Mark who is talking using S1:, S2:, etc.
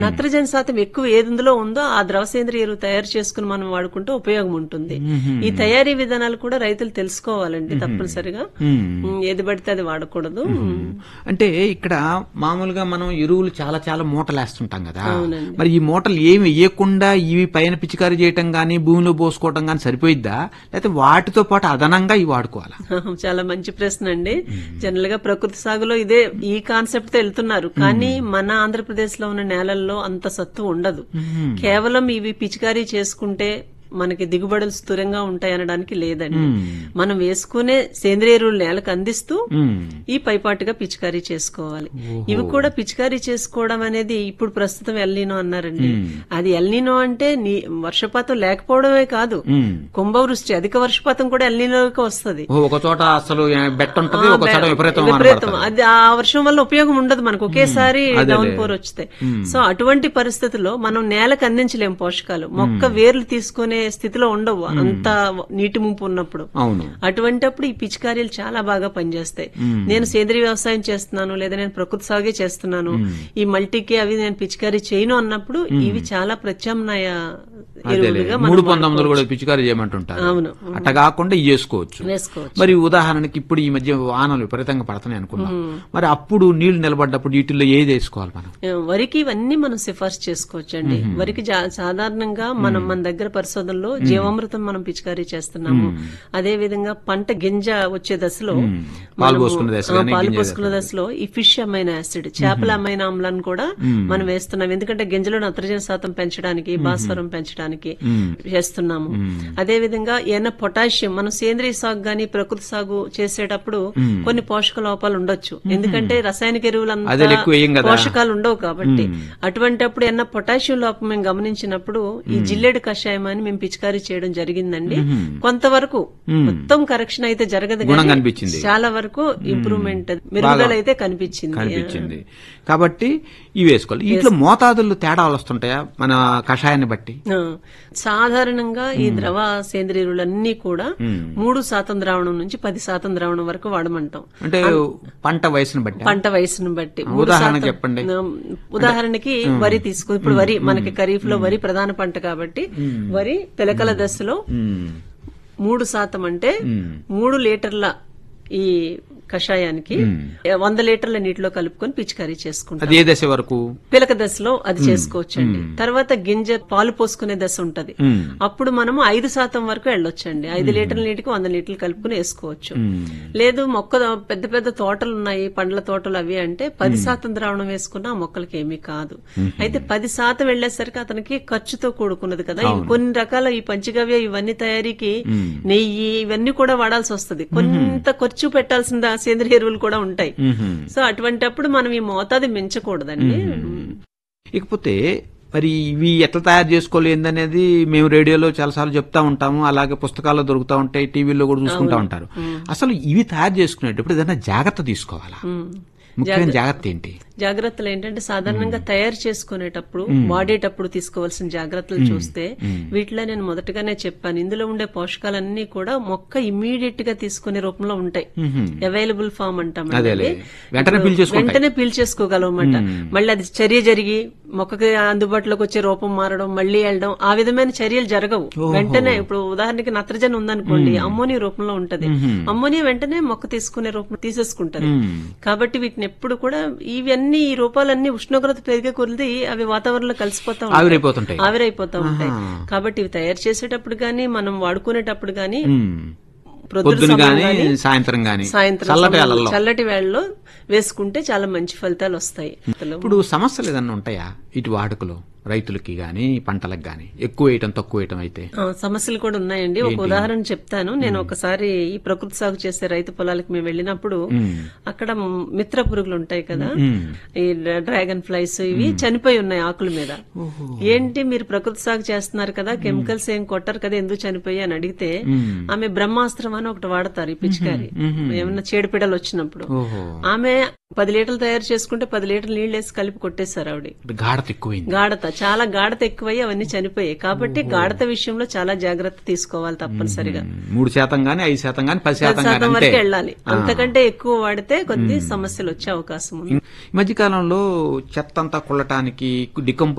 S1: నత్రజని శాతం ఎక్కువ ఏది ఇందులో ఉందో ఆ ద్రవ సేంద్రియ ఎరువు తయారు చేసుకుని మనం వాడుకుంటే ఉపయోగం ఉంటుంది ఈ తయారీ విధానాలు కూడా రైతులు తెలుసుకోవాలండి తప్పనిసరిగా ఉమ్, ఏది పడితే అది వాడకూడదు
S2: అంటే ఇక్కడ మామూలుగా మనం ఎరువులు చాలా చాలా మూటలు వేస్తుంటాం కదా
S1: అవునండి.
S2: మరి ఈ మూటలు ఏమి వేయకుండా ఇవి పైన పిచికారీ చేయటం గానీ భూమిలో పోసుకోవటం గానీ సరిపోయిద్దా లేకపోతే వాటితో పాటు అదనంగా ఇవి వాడుకోవాలా
S1: చాలా మంచి ప్రశ్న అండి జనరల్ గా ప్రకృతి సాగులో ఇదే ఈ కాన్సెప్ట్ తో వెళ్తున్నారు కానీ మన ఆంధ్రప్రదేశ్ లో ఉన్న నేలల్లో అంత సత్తు ఉండదు కేవలం ఇవి పిచికారీ చేసుకుంటే మనకి దిగుబడులు స్థిరంగా ఉంటాయి అనడానికి లేదండి మనం వేసుకునే సేంద్రియ ఎరువులు నేలకు అందిస్తూ
S2: మ్మ్.
S1: ఈ పైపాటుగా పిచికారీ చేసుకోవాలి ఇవి కూడా పిచికారీ చేసుకోవడం అనేది ఇప్పుడు ప్రస్తుతం ఎల్నీనో అన్నారండి అది ఎల్నీనో అంటే నీ వర్షపాతం లేకపోవడమే కాదు
S2: మ్మ్.
S1: కుంభవృష్టి అధిక వర్షపాతం కూడా ఎల్నీనోకి వస్తుంది
S2: ఓ, ఒక చోట అసలు బెట్ట ఉంటది ఒక చోట విపరీతం వాన
S1: విపరీతం
S2: పడతది.
S1: అది ఆ వర్షం వల్ల ఉపయోగం ఉండదు మనకు ఒకేసారి డౌన్ పోర్ వచ్చితే సో అటువంటి పరిస్థితుల్లో మనం నేలకు అందించలేం పోషకాలు మొక్క వేర్లు తీసుకునే స్థితిలో ఉండవు అంత నీటి ముంపు ఉన్నప్పుడు
S2: అవును
S1: అటువంటప్పుడు ఈ పిచికారీలు చాలా బాగా పనిచేస్తాయి నేను సేంద్రీయ వ్యవసాయం చేస్తున్నాను లేదా నేను ప్రకృతి సాగే చేస్తున్నాను ఈ మల్టీకి అవి నేను పిచికారీ చేయను అన్నప్పుడు ఇవి చాలా ప్రత్యామ్నాయ
S2: అదేలే.
S1: ఎరువులుగా మనం
S2: మూడు పంతొమ్మిది కూడా పిచికారీ చేయమంటుంటారు
S1: అవును
S2: అట్ట కాకుండా ఇవి చేసుకోవచ్చు
S1: వేసుకోవచ్చు
S2: మరి ఉదాహరణకి ఇప్పుడు ఈ మధ్య వానలు విపరీతంగా పడుతున్నాయి అనుకుందాం మరి అప్పుడు నీళ్లు నిలబడ్డప్పుడు వీటిల్లో ఏది వేసుకోవాలి మనం
S1: వరికి ఇవన్నీ మనం సిఫార్సు చేసుకోవచ్చు అండి వరికి జా- సాధారణంగా మనం మన దగ్గర పరిశోధనలో జీవామృతం మనం పిచికారీ చేస్తున్నాము అదే విధంగా పంట గింజ వచ్చే దశలో
S2: పాలు
S1: మనము,
S2: పోసుకునే దశ
S1: ఆ,
S2: గానీ,
S1: పాలు
S2: గింజ
S1: పోసుకునే దశలో ఈ ఫిష్ అమైనో యాసిడ్ చేపల అమైనో ఆమ్లాన్ని కూడా మనం వేస్తున్నాం ఎందుకంటే గింజలో నత్రజని శాతం పెంచడానికి భాస్వరం పెంచడానికి చేస్తున్నాము అదే విధంగా ఏమైనా పొటాషియం మనం సేంద్రియ సాగు గాని ప్రకృతి సాగు చేసేటప్పుడు కొన్ని పోషక లోపాలు ఉండొచ్చు ఎందుకంటే రసాయనిక ఎరువులంతా
S2: అదే ఎక్కువ వేయం కదా.
S1: పోషకాలు ఉండవు కాబట్టి అటువంటప్పుడు ఏమన్నా పొటాషియం లోపం మేము గమనించినప్పుడు ఈ జిల్లెడు కషాయం అని మేము పిచికారీ చేయడం జరిగిందండి కొంతవరకు మొత్తం కరెక్షన్ అయితే జరగదు
S2: గుణం
S1: కానీ
S2: కనిపించింది.
S1: చాలా వరకు ఇంప్రూవ్మెంట్ మెరుగుదల అయితే కనిపించింది
S2: కనిపించింది కాబట్టి ఇవి వేసుకోవాలి వీటిలో మోతాదులు తేడాలు వస్తుంటాయా మన కషాయాన్ని బట్టి
S1: ఆ, సాధారణంగా ఈ ద్రవ సేంద్రియ ఎరువులన్నీ కూడా మూడు శాతం ద్రావణం నుంచి పది శాతం ద్రావణం వరకు వాడమంటాం
S2: అంటే పంట వయసును బట్టి
S1: పంట వయసును బట్టి మూడు
S2: ఉదాహరణ
S1: శాతం-
S2: చెప్పండి.
S1: ఆ, ఉదాహరణకి వరి తీసుకో ఇప్పుడు వరి మనకి ఖరీఫ్ లో వరి ప్రధాన పంట కాబట్టి వరి పిలకల దశలో మూడు శాతం అంటే మూడు లీటర్ల ఈ కషాయానికి వంద లీటర్ల నీటిలో కలుపుకొని పిచికారీ చేసుకుంటాం
S2: అది ఏ దశ వరకు
S1: పిలక దశలో అది చేసుకోవచ్చండి తర్వాత గింజ పాలు పోసుకునే దశ ఉంటది అప్పుడు మనము ఐదు శాతం వరకు వెళ్ళొచ్చండి ఐదు లీటర్ల నీటికి వంద లీటర్లు కలుపుకుని వేసుకోవచ్చు లేదు మొక్క పెద్ద పెద్ద తోటలు ఉన్నాయి పండ్ల తోటలు అవి అంటే పది శాతం ద్రావణం వేసుకున్నా ఆ మొక్కలకి ఏమీ కాదు అయితే పది శాతం వెళ్లేసరికి అతనికి ఖర్చుతో కూడుకున్నది కదా ఇవి కొన్ని రకాల ఈ పంచగవ్య ఇవన్నీ తయారీకి నెయ్యి ఇవన్నీ కూడా వాడాల్సి వస్తుంది కొంత ఖర్చు పెట్టాల్సిన సేంద్రియ ఎరువులు కూడా ఉంటాయి సో అటువంటప్పుడు మనం ఈ మోతాదు మించకూడదండి
S2: ఇకపోతే మరి ఇవి ఎట్లా తయారు చేసుకోవాలి ఏందనేది మేము రేడియోలో చాలాసార్లు చెప్తా ఉంటాము అలాగే పుస్తకాల్లో దొరుకుతా ఉంటాయి టీవీలో కూడా చూసుకుంటా ఉంటారు అసలు ఇవి తయారు చేసుకునేటప్పుడు ఏదైనా జాగ్రత్త తీసుకోవాలా ముఖ్యమైన జాగ్రత్త ఏంటి
S1: జాగ్రత్తలు ఏంటంటే సాధారణంగా తయారు చేసుకునేటప్పుడు వాడేటప్పుడు తీసుకోవాల్సిన జాగ్రత్తలు చూస్తే వీటిలో నేను మొదటగానే చెప్పాను ఇందులో ఉండే పోషకాలన్నీ కూడా మొక్క ఇమ్మీడియట్ గా తీసుకునే రూపంలో ఉంటాయి అవైలబుల్ ఫామ్ అంటాం
S2: అదేలే.
S1: అండి.
S2: వెంటనే
S1: ఇప్పుడు
S2: పీల్చేసుకుంటాయి.
S1: వెంటనే పీల్చేసుకోగలమన్నమాట మళ్ళీ అది చర్య జరిగి మొక్కకి అందుబాటులోకి వచ్చే రూపం మారడం మళ్ళీ వెళ్ళడం ఆ విధమైన చర్యలు జరగవు వెంటనే ఇప్పుడు ఉదాహరణకి నత్రజని ఉందనుకోండి అమ్మోనియా రూపంలో ఉంటది అమ్మోనియా వెంటనే మొక్క తీసుకునే రూపం తీసేసుకుంటది కాబట్టి వీటిని ఎప్పుడు కూడా ఇవన్నీ ఈ రూపాలన్నీ ఉష్ణోగ్రత పెరిగే కొలిది అవి వాతావరణంలో కలిసిపోతా ఉంటాయి
S2: ఆవిరైపోతుంటాయి
S1: ఆవిరైపోతా ఉంటాయి కాబట్టి ఇవి తయారు చేసేటప్పుడు గానీ మనం వాడుకునేటప్పుడు గానీ
S2: ఉమ్.
S1: ప్రొద్దున
S2: పొద్దున
S1: సమయం
S2: గాని
S1: గానీ,
S2: సాయంత్రం గాని
S1: సాయంత్రం
S2: చల్లటి
S1: సమయంలో,
S2: అలల్లో
S1: చల్లటి వేళల్లో వేసుకుంటే చాలా మంచి ఫలితాలు వస్తాయి
S2: ఇప్పుడు సమస్యలు ఏదన్నా ఉంటాయా ఇటు వాడుకలో రైతులకి గాని పంటలకు గాని ఎక్కువ వేయటం తక్కువ వేయటం అయితే
S1: ఆ, సమస్యలు కూడా ఉన్నాయండి ఒక ఉదాహరణ చెప్తాను నేను ఒకసారి ఈ ప్రకృతి సాగు చేసే రైతు పొలాలకు మేము వెళ్ళినప్పుడు అక్కడ మిత్ర పురుగులు ఉంటాయి కదా ఈ డ్రా- డ్రాగన్ ఫ్లైస్ ఇవి చనిపోయి ఉన్నాయి ఆకుల మీద ఏంటి మీరు ప్రకృతి సాగు చేస్తున్నారు కదా కెమికల్స్ ఏం కొట్టారు కదా ఎందుకు చనిపోయి అని అడిగితే ఆమె బ్రహ్మాస్త్రం అని ఒకటి వాడతారు ఈ పిచికారి ఏమన్నా చీడపీడలు వచ్చినప్పుడు
S2: ఓహో
S1: ఆమె పది లీటర్లు తయారు చేసుకుంటే పది లీటర్లు నీళ్ళు వేసి కలిపి కొట్టేశారు ఆవిడ
S2: గాఢత ఎక్కువైంది
S1: గాఢత చాలా గాఢత ఎక్కువయ్యి అవన్నీ చనిపోయాయి కాబట్టి గాఢత విషయంలో చాలా జాగ్రత్త తీసుకోవాలి తప్పనిసరిగా
S2: మూడు శాతం గానీ ఐదు శాతం గానీ పది శాతం
S1: పది
S2: గానీ
S1: శాతం
S2: అంతే
S1: వరకు వెళ్ళాలి అంతకంటే ఎక్కువ వాడితే కొద్ది సమస్యలు వచ్చే అవకాశం ఉంది
S2: ఈ మధ్య కాలంలో చెత్త అంతా కుళ్ళటానికి డికంపో